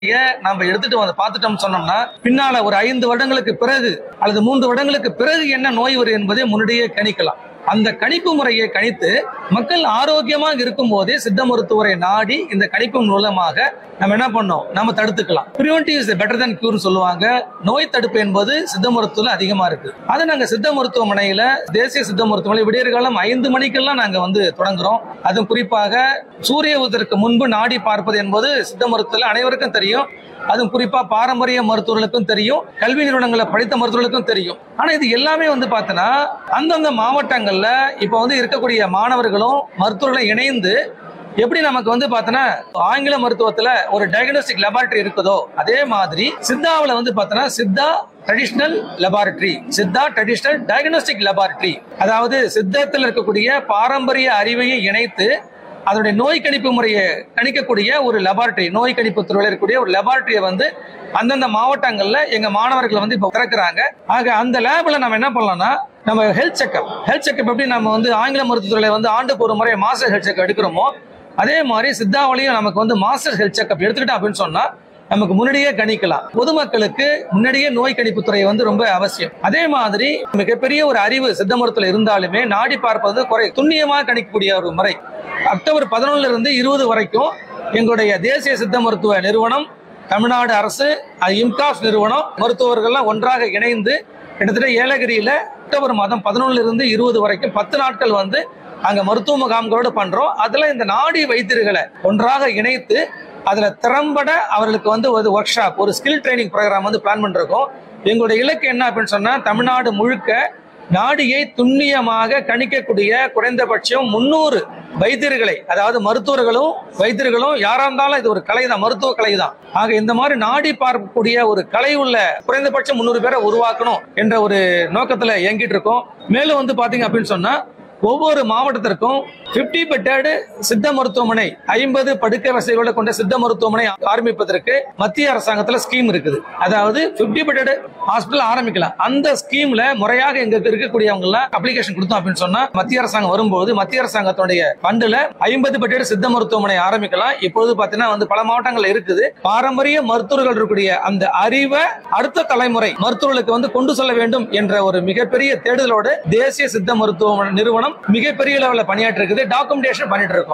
நாம எடுத்துட்டு வந்து பார்த்துட்டோம் சொன்னோம்னா பின்னால ஒரு ஐந்து வருடங்களுக்கு பிறகு அல்லது மூன்று வருடங்களுக்கு பிறகு என்ன நோய் வரும் என்பதை முன்னாடியே கணிக்கலாம் அந்த கணிப்பு முறையை கணித்து மக்கள் ஆரோக்கியமாக இருக்கும் போதே சித்த மருத்துவரை நாடி இந்த கணிப்பு மூலமாக நம்ம என்ன பண்ணோம் நம்ம தடுத்துக்கலாம் preventive is better than cure சொல்லுவாங்க நோய் தடுப்பு என்பது சித்த மருத்துவத்துல அதிகமா இருக்கு அதை நாங்க சித்த மருத்துவமனையில தேசிய சித்த மருத்துவமனை விடியற் காலம் ஐந்து மணிக்கெல்லாம் நாங்க வந்து தொடங்குறோம் அதுவும் குறிப்பாக சூரிய உதற்கு முன்பு நாடி பார்ப்பது என்பது சித்த மருத்துவத்துல அனைவருக்கும் தெரியும் அதுவும் குறிப்பா பாரம்பரிய மருத்துவர்களுக்கும் தெரியும் கல்வி நிறுவனங்களை படித்த மருத்துவர்களுக்கும் தெரியும் ஆனா இது எல்லாமே வந்து பார்த்தோன்னா அந்தந்த மாவட்டங்கள்ல இப்ப வந்து இருக்கக்கூடிய மாணவர்களும் மருத்துவர்களும் இணைந்து எப்படி நமக்கு வந்து பார்த்தோன்னா ஆங்கில மருத்துவத்துல ஒரு டயக்னோஸ்டிக் லெபார்டரி இருக்குதோ அதே மாதிரி சித்தாவில் வந்து பார்த்தோன்னா Siddha traditional laboratory Siddha traditional diagnostic laboratory அதாவது சித்தத்தில் இருக்கக்கூடிய பாரம்பரிய அறிவையை இணைத்து அதனுடைய நோய் கணிப்பு முறையை கணிக்கக்கூடிய ஒரு லெபார்டரி நோய் கணிப்பு துறையில் இருக்கக்கூடிய ஒரு லெபார்டரியை வந்து அந்தந்த மாவட்டங்கள்ல எங்க மாணவர்கள் வந்து இப்போ திறக்கிறாங்க ஆக அந்த லேப்ல நம்ம என்ன பண்ணலாம்னா நம்ம ஹெல்த் செக்அப் ஹெல்த் செக்அப் எப்படி நம்ம வந்து ஆங்கில மருத்துவத்துறையில வந்து ஆண்டுக்கு ஒரு முறை மாஸ்டர் ஹெல்த் செக்அப் எடுக்கிறோமோ அதே மாதிரி சித்தாவளியும் நமக்கு வந்து மாஸ்டர் ஹெல்த் செக்அப் எடுத்துக்கிட்டோம் அப்படின்னு சொன்னா நமக்கு முன்னாடியே கணிக்கலாம் பொதுமக்களுக்கு முன்னாடியே நோய் கணிப்பு துறை வந்து ரொம்ப அவசியம் அதே மாதிரி மிகப்பெரிய ஒரு அறிவு சித்த மருத்துவத்தில் இருந்தாலுமே நாடி பார்ப்பது குறை துல்லியமாக கணிக்கக்கூடிய ஒரு முறை அக்டோபர் பதினொன்னுல இருந்து இருபது வரைக்கும் எங்களுடைய தேசிய சித்த மருத்துவ நிறுவனம் தமிழ்நாடு அரசு அது இம்காஸ் நிறுவனம் மருத்துவர்கள்லாம் ஒன்றாக இணைந்து கிட்டத்தட்ட ஏலகிரியில அக்டோபர் மாதம் பதினொன்னுல இருந்து இருபது வரைக்கும் பத்து நாட்கள் வந்து அங்க மருத்துவ முகாம்களோடு பண்றோம் அதுல இந்த நாடி வைத்தியர்களை ஒன்றாக இணைத்து அதுல திறம்பட அவர்களுக்கு வந்து ஒரு ஒர்க் ஷாப் ஒரு ஸ்கில் ட்ரைனிங் ப்ரோக்ராம் வந்து பிளான் பண்ணிருக்கோம் எங்களுடைய இலக்கு என்ன அப்படின்னு சொன்னா தமிழ்நாடு முழுக்க நாடியை துல்லியமாக கணிக்கக்கூடிய குறைந்தபட்சம் முன்னூறு வைத்தியர்களை அதாவது மருத்துவர்களும் வைத்தியர்களும் யாரா இருந்தாலும் இது ஒரு கலை தான் மருத்துவ கலை தான் ஆக இந்த மாதிரி நாடி பார்க்கக்கூடிய ஒரு கலை உள்ள குறைந்தபட்சம் முன்னூறு பேரை உருவாக்கணும் என்ற ஒரு நோக்கத்துல இயங்கிட்டு இருக்கோம் மேலும் வந்து பாத்தீங்க அப்படின்னு சொன்னா ஒவ்வொரு மாவட்டத்திற்கும் 50 பெட்டட் சித்த மருத்துவமனை ஐம்பது படுக்கை வசதிகளை கொண்ட சித்த மருத்துவமனை ஆரம்பிப்பதற்கு மத்திய அரசாங்கத்துல ஸ்கீம் இருக்குது அதாவது 50 பெட்டட் ஹாஸ்பிட்டல் ஆரம்பிக்கலாம் அந்த ஸ்கீம்ல முறையாக எங்க இருக்கக்கூடியவங்க எல்லாம் அப்ளிகேஷன் கொடுத்தோம் அப்படின்னு சொன்னா மத்திய அரசாங்கம் வரும்போது மத்திய அரசாங்கத்துடைய ஃபண்டுல ஐம்பது பெட்டட் சித்த மருத்துவமனை ஆரம்பிக்கலாம் இப்பொழுது பாத்தீங்கன்னா வந்து பல மாவட்டங்கள்ல இருக்குது பாரம்பரிய மருத்துவர்கள் இருக்கக்கூடிய அந்த அறிவை அடுத்த தலைமுறை மருத்துவர்களுக்கு வந்து கொண்டு செல்ல வேண்டும் என்ற ஒரு மிகப்பெரிய தேடுதலோடு தேசிய சித்த மருத்துவ நிறுவனம் மிகப்பெரிய லெவலில் பணியாற்றி இருக்குது டாக்குமெண்டேஷன் பண்ணிட்டு இருக்கோம்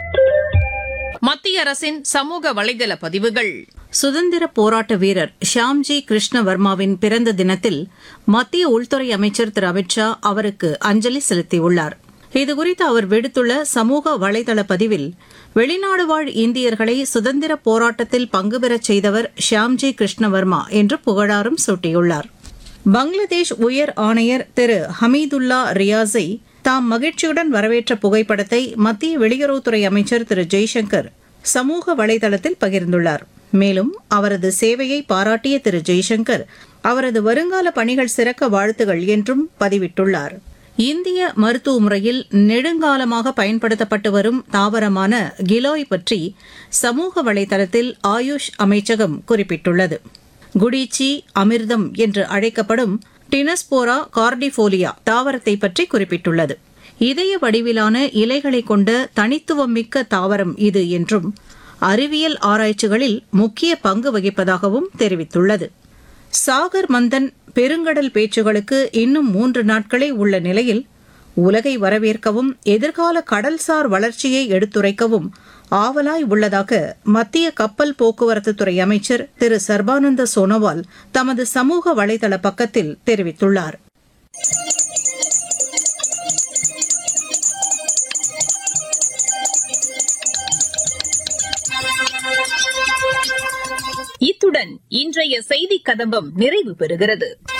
மத்திய அரசின் சமூக வலைதள பதிவுகள் சுதந்திர போராட்ட வீரர் ஷியாம்ஜி கிருஷ்ண வர்மாவின் பிறந்த தினத்தில் மத்திய உள்துறை அமைச்சர் திரு அமித்ஷா அவருக்கு அஞ்சலி செலுத்தியுள்ளார் இதுகுறித்து அவர் விடுத்துள்ள சமூக வலைதள பதிவில் வெளிநாடு வாழ் இந்தியர்களை சுதந்திர போராட்டத்தில் பங்கு பெறச் செய்தவர் ஷியாம்ஜி கிருஷ்ணவர்மா என்று புகழாரம் சூட்டியுள்ளார் பங்களாதேஷ் உயர் ஆணையர் திரு ஹமீதுல்லா ரியாஸை தாம் மகிழ்ச்சியுடன் வரவேற்ற புகைப்படத்தை மத்திய வெளியுறவுத்துறை அமைச்சர் திரு ஜெய்சங்கர் சமூக வலைதளத்தில் பகிர்ந்துள்ளார் மேலும் அவரது சேவையை பாராட்டிய திரு ஜெய்சங்கர் அவரது வருங்கால பணிகள் சிறக்க வாழ்த்துகள் என்றும் பதிவிட்டுள்ளார் இந்திய மருத்துவ முறையில் நெடுங்காலமாக பயன்படுத்தப்பட்டு வரும் தாவரமான கிலோய் பற்றி சமூக வலைதளத்தில் ஆயுஷ் அமைச்சகம் குறிப்பிட்டுள்ளது குடிச்சி அமிர்தம் என்று அழைக்கப்படும் டினஸ்போரா கார்டிஃபோலியா தாவரத்தை பற்றி குறிப்பிட்டுள்ளது இதய வடிவிலான இலைகளை கொண்ட தனித்துவமிக்க தாவரம் இது என்றும் அறிவியல் ஆராய்ச்சிகளில் முக்கிய பங்கு வகிப்பதாகவும் தெரிவித்துள்ளது சாகர் மந்தன் பெருங்கடல் பேச்சுகளுக்கு இன்னும் மூன்று நாட்களே உள்ள நிலையில் உலகை வரவேற்கவும் எதிர்கால கடல்சார் வளர்ச்சியை எடுத்துரைக்கவும் ஆவலாய் உள்ளதாக மத்திய கப்பல் போக்குவரத்து துறை அமைச்சர் திரு சர்பானந்த சோனோவால் தமது சமூக வலைதள பக்கத்தில் தெரிவித்துள்ளார் இத்துடன் இன்றைய செய்திக் கதம்பம் நிறைவு பெறுகிறது